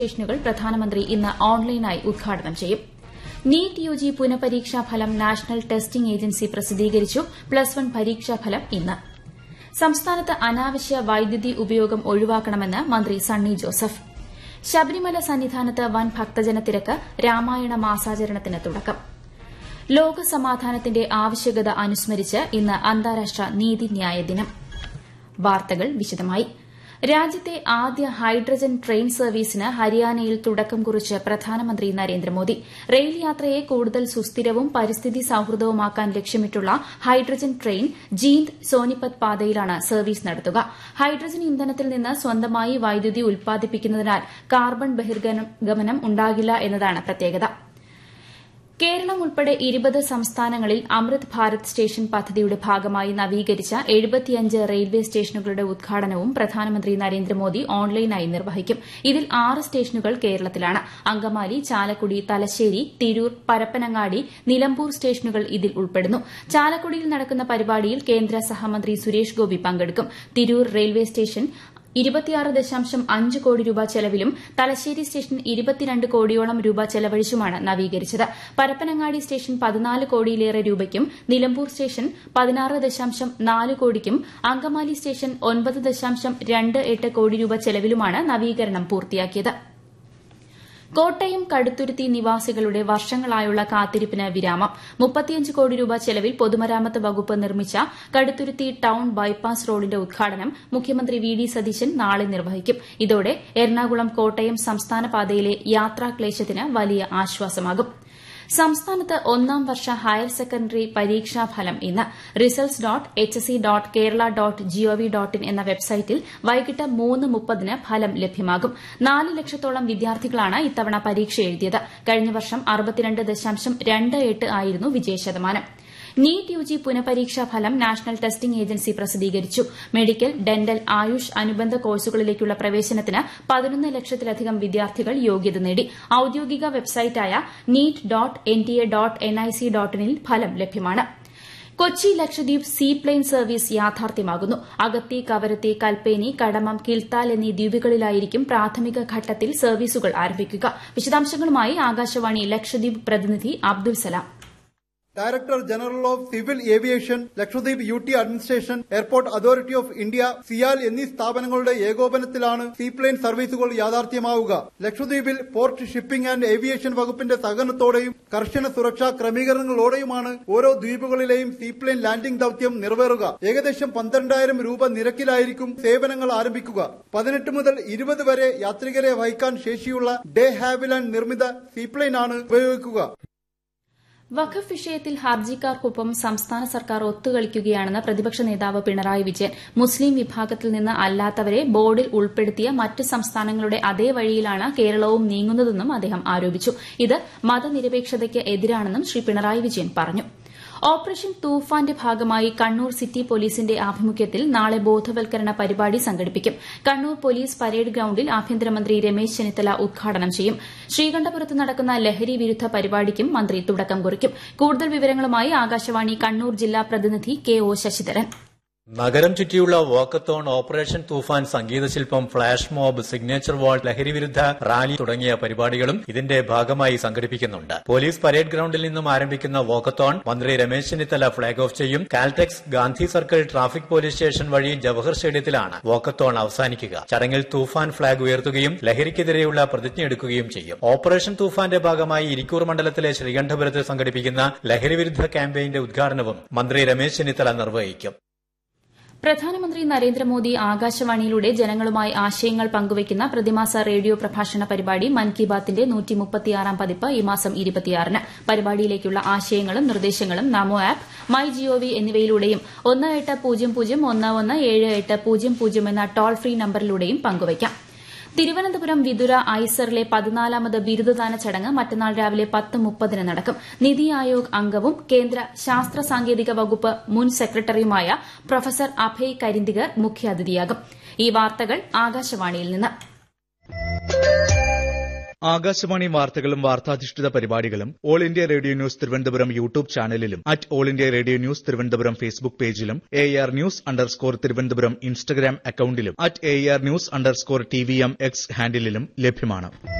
സ്റ്റേഷനുകൾ പ്രധാനമന്ത്രി ഇന്ന് ഓൺലൈനായി ഉദ്ഘാടനം ചെയ്യും നീറ്റ് യുജി പുനഃപരീക്ഷാ ഫലം നാഷണൽ ടെസ്റ്റിംഗ് ഏജൻസി പ്രസിദ്ധീകരിച്ചു പ്ലസ് വൺ പരീക്ഷാഫലം ഇന്ന് സംസ്ഥാനത്ത് അനാവശ്യ വൈദ്യുതി ഉപയോഗം ഒഴിവാക്കണമെന്ന് മന്ത്രി സണ്ണി ജോസഫ് ശബരിമല സന്നിധാനത്ത് വൻ ഭക്തജന തിരക്ക് രാമായണ മാസാചരണത്തിന് തുടക്കം ലോകസമാധാനത്തിന്റെ ആവശ്യകത അനുസ്മരിച്ച് ഇന്ന് അന്താരാഷ്ട്ര നീതിന്യായ ദിനം വാർത്തകൾ വിശദമായി രാജ്യത്തെ ആദ്യ ഹൈഡ്രജൻ ട്രെയിൻ സർവീസിന് ഹരിയാനയിൽ തുടക്കം കുറിച്ച് പ്രധാനമന്ത്രി നരേന്ദ്രമോദി റെയിൽ യാത്രയെ കൂടുതൽ സുസ്ഥിരവും പരിസ്ഥിതി സൌഹൃദവുമാക്കാൻ ലക്ഷ്യമിട്ടുള്ള ഹൈഡ്രജൻ ട്രെയിൻ ജീന്ദ് സോനിപത് പാതയിലാണ് സർവീസ് നടത്തുക ഹൈഡ്രജൻ ഇന്ധനത്തിൽ നിന്ന് സ്വന്തമായി വൈദ്യുതി ഉൽപ്പാദിപ്പിക്കുന്നതിനാൽ കാർബൺ ബഹിർഗമനം ഉണ്ടാകില്ല എന്നതാണ് പ്രത്യേകത കേരളം ഉൾപ്പെടെ ഇരുപത് സംസ്ഥാനങ്ങളിൽ അമൃത് ഭാരത് സ്റ്റേഷൻ പദ്ധതിയുടെ ഭാഗമായി നവീകരിച്ച എഴുപത്തിയഞ്ച് റെയിൽവേ സ്റ്റേഷനുകളുടെ ഉദ്ഘാടനവും പ്രധാനമന്ത്രി നരേന്ദ്രമോദി ഓൺലൈനായി നിർവഹിക്കും ഇതിൽ ആറ് സ്റ്റേഷനുകൾ കേരളത്തിലാണ് അങ്കമാലി ചാലക്കുടി തലശ്ശേരി തിരൂർ പരപ്പനങ്ങാടി നിലമ്പൂർ സ്റ്റേഷനുകൾ ഇതിൽ ഉൾപ്പെടുന്നു ചാലക്കുടിയിൽ നടക്കുന്ന പരിപാടിയിൽ കേന്ദ്ര സഹമന്ത്രി സുരേഷ് ഗോപി പങ്കെടുക്കും തിരൂർ റെയിൽവേ സ്റ്റേഷൻ ഇരുപത്തിയാറ് ദശാംശം അഞ്ച് കോടി രൂപ ചെലവിലും തലശ്ശേരി സ്റ്റേഷൻ ഇരുപത്തിരണ്ട് കോടിയോളം രൂപ ചെലവഴിച്ചുമാണ് നവീകരിച്ചത് പരപ്പനങ്ങാടി സ്റ്റേഷൻ പതിനാല് കോടിയിലേറെ രൂപയ്ക്കും നിലമ്പൂർ സ്റ്റേഷൻ പതിനാറ് ദശാംശം നാല് കോടിക്കും അങ്കമാലി സ്റ്റേഷൻ ഒൻപത് ദശാംശം രണ്ട് എട്ട് കോടി രൂപ ചെലവിലുമാണ് നവീകരണം പൂർത്തിയാക്കിയത് കോട്ടയം കടുത്തുരുത്തി നിവാസികളുടെ വർഷങ്ങളായുള്ള കാത്തിരിപ്പിന് വിരാമം മുപ്പത്തിയഞ്ച് കോടി രൂപ ചെലവിൽ പൊതുമരാമത്ത് വകുപ്പ് നിർമ്മിച്ച കടുത്തുരുത്തി ടൌൺ ബൈപ്പാസ് റോഡിന്റെ ഉദ്ഘാടനം മുഖ്യമന്ത്രി വി ഡി സതീശൻ നാളെ നിർവഹിക്കും ഇതോടെ എറണാകുളം കോട്ടയം സംസ്ഥാന പാതയിലെ യാത്രാക്ലേശത്തിന് വലിയ ആശ്വാസമാകും സംസ്ഥാനത്ത് ഒന്നാം വർഷ ഹയർ സെക്കൻഡറി പരീക്ഷാഫലം ഇന്ന് results dot H S C dot Kerala dot gov dot in എന്ന വെബ്സൈറ്റിൽ വൈകിട്ട് മൂന്ന് മുപ്പതിന് ഫലം ലഭ്യമാകും നാല് ലക്ഷത്തോളം വിദ്യാർത്ഥികളാണ് ഇത്തവണ പരീക്ഷ എഴുതിയത് കഴിഞ്ഞ വർഷം അറുപത്തിരണ്ട് ദശാംശം രണ്ട് എട്ട് ആയിരുന്നു വിജയശതമാനം നീറ്റ് യുജി പുനഃപരീക്ഷാ ഫലം നാഷണൽ ടെസ്റ്റിംഗ് ഏജൻസി പ്രസിദ്ധീകരിച്ചു മെഡിക്കൽ ഡെന്റൽ ആയുഷ് അനുബന്ധ കോഴ്സുകളിലേക്കുള്ള പ്രവേശനത്തിന് പതിനൊന്ന് ലക്ഷത്തിലധികം വിദ്യാർത്ഥികൾ യോഗ്യത നേടി ഔദ്യോഗിക വെബ്സൈറ്റായ NEET dot N T A dot N I C dot ഇനിൽ ഫലം ലഭ്യമാണ് Kochi Lakshadweep sea plane service യാഥാർത്ഥ്യമാകുന്നു അഗത്തി കവരത്തി കൽപ്പേനി കടമം കിൽത്താൽ എന്നീ ദ്വീപുകളിലായിരിക്കും പ്രാഥമിക ഘട്ടത്തിൽ സർവീസുകൾ ആരംഭിക്കുക വിശദാംശങ്ങളുമായി ആകാശവാണി ലക്ഷദ്വീപ് പ്രതിനിധി Abdul Salam director general of civil aviation Lakshadweep U T administration airport authority of India CIAL എന്നീ സ്ഥാപനങ്ങളുടെ ഏകോപനത്തിലാണ് സീപ്ലെയിൻ സർവീസുകൾ യാഥാർത്ഥ്യമാവുക ലക്ഷദ്വീപിൽ പോർട്ട് ഷിപ്പിംഗ് ആൻഡ് ഏവിയേഷൻ വകുപ്പിന്റെ സഹകരണത്തോടെയും കർശന സുരക്ഷാ ക്രമീകരണങ്ങളോടെയുമാണ് ഓരോ ദ്വീപുകളിലെയും സീപ്ലെയിൻ ലാൻഡിംഗ് ദൌത്യം നിറവേറുക ഏകദേശം പന്ത്രണ്ടായിരം രൂപ നിരക്കിലായിരിക്കും സേവനങ്ങൾ ആരംഭിക്കുക പതിനെട്ട് മുതൽ ഇരുപത് വരെ യാത്രികരെ വഹിക്കാൻ ശേഷിയുള്ള ഡേ ഹാവിലാൻഡ് നിർമ്മിത സീപ്ലെയിൻ ആണ് ഉപയോഗിക്കുക വഖഫ് വിഷയത്തിൽ ഹർജിക്കാർക്കൊപ്പം സംസ്ഥാന സർക്കാർ ഒത്തുകളിക്കുകയാണെന്ന് പ്രതിപക്ഷ നേതാവ് പിണറായി വിജയൻ മുസ്ലിം വിഭാഗത്തിൽ നിന്ന് അല്ലാത്തവരെ ബോർഡിൽ ഉൾപ്പെടുത്തിയ മറ്റ് സംസ്ഥാനങ്ങളുടെ അതേ വഴിയിലാണ് കേരളവും നീങ്ങുന്നതെന്നും അദ്ദേഹം ആരോപിച്ചു ഇത് മതനിരപേക്ഷതയ്ക്ക് എതിരാണെന്നും ശ്രീ പിണറായി വിജയൻ പറഞ്ഞു ഓപ്പറേഷൻ തൂഫാന്റെ ഭാഗമായി കണ്ണൂർ സിറ്റി പോലീസിന്റെ ആഭിമുഖ്യത്തിൽ നാളെ ബോധവൽക്കരണ പരിപാടി സംഘടിപ്പിക്കും കണ്ണൂർ പോലീസ് പരേഡ് ഗ്രൌണ്ടിൽ ആഭ്യന്തരമന്ത്രി രമേശ് ചെന്നിത്തല ഉദ്ഘാടനം ചെയ്യും ശ്രീകണ്ഠപുരത്ത് നടക്കുന്ന ലഹരി വിരുദ്ധ പരിപാടിക്കും മന്ത്രി തുടക്കം കുറിക്കും കൂടുതൽ വിവരങ്ങളുമായി ആകാശവാണി കണ്ണൂർ ജില്ലാ പ്രതിനിധി കെ ഒ ശശിധരൻ നഗരം ചുറ്റിയുള്ള വാക്കത്തോൺ ഓപ്പറേഷൻ തൂഫാൻ സംഗീതശില്പം ഫ്ളാഷ് മോബ് സിഗ്നേച്ചർ വാൾ ലഹരിവിരുദ്ധ റാലി തുടങ്ങിയ പരിപാടികളും ഇതിന്റെ ഭാഗമായി സംഘടിപ്പിക്കുന്നുണ്ട് പോലീസ് പരേഡ് ഗ്രൌണ്ടിൽ നിന്നും ആരംഭിക്കുന്ന വാക്കത്തോൺ മന്ത്രി രമേശ് ചെന്നിത്തല ഫ്ളാഗ് ഓഫ് ചെയ്യും Caltex Gandhi circle traffic police station വഴി ജവഹർ സ്റ്റേഡിയത്തിലാണ് വാക്കത്തോൺ അവസാനിക്കുക ചടങ്ങിൽ തൂഫാൻ ഫ്ളാഗ് ഉയർത്തുകയും ലഹരിക്കെതിരെയുള്ള പ്രതിജ്ഞയെടുക്കുകയും ചെയ്യും ഓപ്പറേഷൻ തൂഫാന്റെ ഭാഗമായി ഇരിക്കൂർ മണ്ഡലത്തിലെ ശ്രീകണ്ഠപുരത്ത് സംഘടിപ്പിക്കുന്ന ലഹരിവിരുദ്ധ ക്യാമ്പയിന്റെ ഉദ്ഘാടനവും മന്ത്രി രമേശ് ചെന്നിത്തല നിർവഹിക്കും പ്രധാനമന്ത്രി നരേന്ദ്രമോദി ആകാശവാണിയിലൂടെ ജനങ്ങളുമായി ആശയങ്ങൾ പങ്കുവയ്ക്കുന്ന പ്രതിമാസ റേഡിയോ പ്രഭാഷണ പരിപാടി മൻ കി ബാത്തിന്റെ പതിപ്പ് ഈ മാസം ഇരുപത്തിയാറിന് പരിപാടിയിലേക്കുള്ള ആശയങ്ങളും നിർദ്ദേശങ്ങളും നമോ ആപ്പ് മൈ ജിഒവി എന്നിവയിലൂടെയും ഒന്ന് എട്ട് പൂജ്യം പൂജ്യം ഒന്ന് ഒന്ന് ഏഴ് എട്ട് പൂജ്യം പൂജ്യം എന്ന ടോൾ ഫ്രീ നമ്പറിലൂടെയും പങ്കുവയ്ക്കാം തിരുവനന്തപുരം വിതുര ഐസറിലെ പതിനാലാമത് ബിരുദദാന ചടങ്ങ് മറ്റന്നാൾ രാവിലെ പത്ത് മുപ്പതിന് നടക്കും നിതി ആയോഗ് അംഗവും കേന്ദ്ര ശാസ്ത്ര സാങ്കേതിക വകുപ്പ് മുൻ സെക്രട്ടറിയുമായ പ്രൊഫസർ അഭയ് കരിന്തികർ മുഖ്യാതിഥിയാകും ഈ വാർത്തകൾ ആകാശവാണിയിൽ നിന്ന് ആകാശവാണി വാർത്തകളും വാർത്താധിഷ്ഠിത പരിപാടികളും all India radio news Thiruvananthapuram YouTube ചാനലിലും at all India radio news Thiruvananthapuram Facebook പേജിലും A R news underscore Thiruvananthapuram Instagram അക്കൌണ്ടിലും at A R news underscore T V M X ഹാൻഡിലും ലഭ്യമാണ്